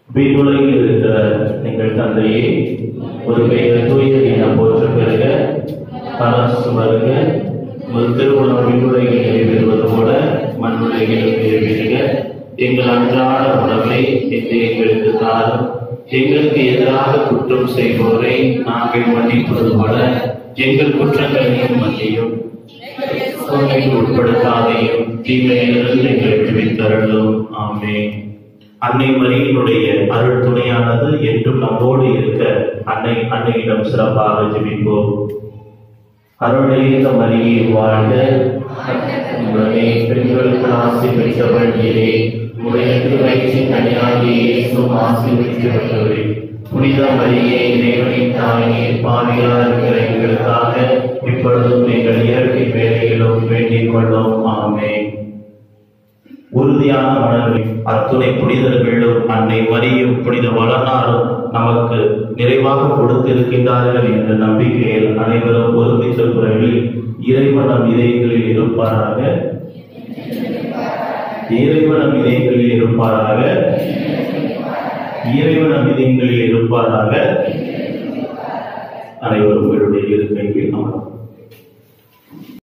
விண்ணுலகில் இருக்கிற எங்கள் தந்தையே ஒரு பெயர் தூயது என போற்ற பெறுக அரசு வருக ஒரு திருமணம் விண்ணுலகில் நிறைவேறுவது போல மண்ணுலகில் நிறைவேறுக எங்கள் அன்றாட உணவை இன்று எங்களுக்கு தாரும் எங்களுக்கு எதிராக குற்றம் செய்வோரை நாங்கள் மன்னிப்பது போல எங்கள் குற்றங்களையும் மன்னியும் சோதனைக்கு உட்படுத்தாதையும் தீமையிலிருந்து எங்களை விடுவித்தருளும் ஆமென் அன்னை மரியினுடைய அருள் துணையானது என்றும் நம்மோடு இருக்க அன்னை அன்னையிடம் சிறப்பாக ஜெபிப்போம் அருளைந்த மரியை வாழ்க உடனே பெண்களுக்கு ஆசி பெற்றவள் நீரே உடைய திருவயிற்றின் கனியாகிய இயேசுவும் ஆசி பெற்றவர்களே புனித மரியே இறைவனின் தாயே பாவியா இருக்கிற எங்களுக்காக இப்பொழுதும் எங்கள் இயற்கை வேலைகளும் வேண்டிக் கொள்ளும் ஆமென் உறுதியான மனங்களில் அத்துணை புனிதர்களும் அன்னை மரியும் புனித வளனாரும் நமக்கு நிறைவாக கொடுத்திருக்கின்றார்கள் என்ற நம்பிக்கையில் அனைவரும் ஒருமித்த குரலில் இறைவனம் இதயங்களில் இருப்பாராக இறைவனம் இதயங்களில் இருப்பாராக இறைவனம் இதயங்களில் இருப்பாராக அனைவரும் உங்களுடைய இருக்கையில் அமரும்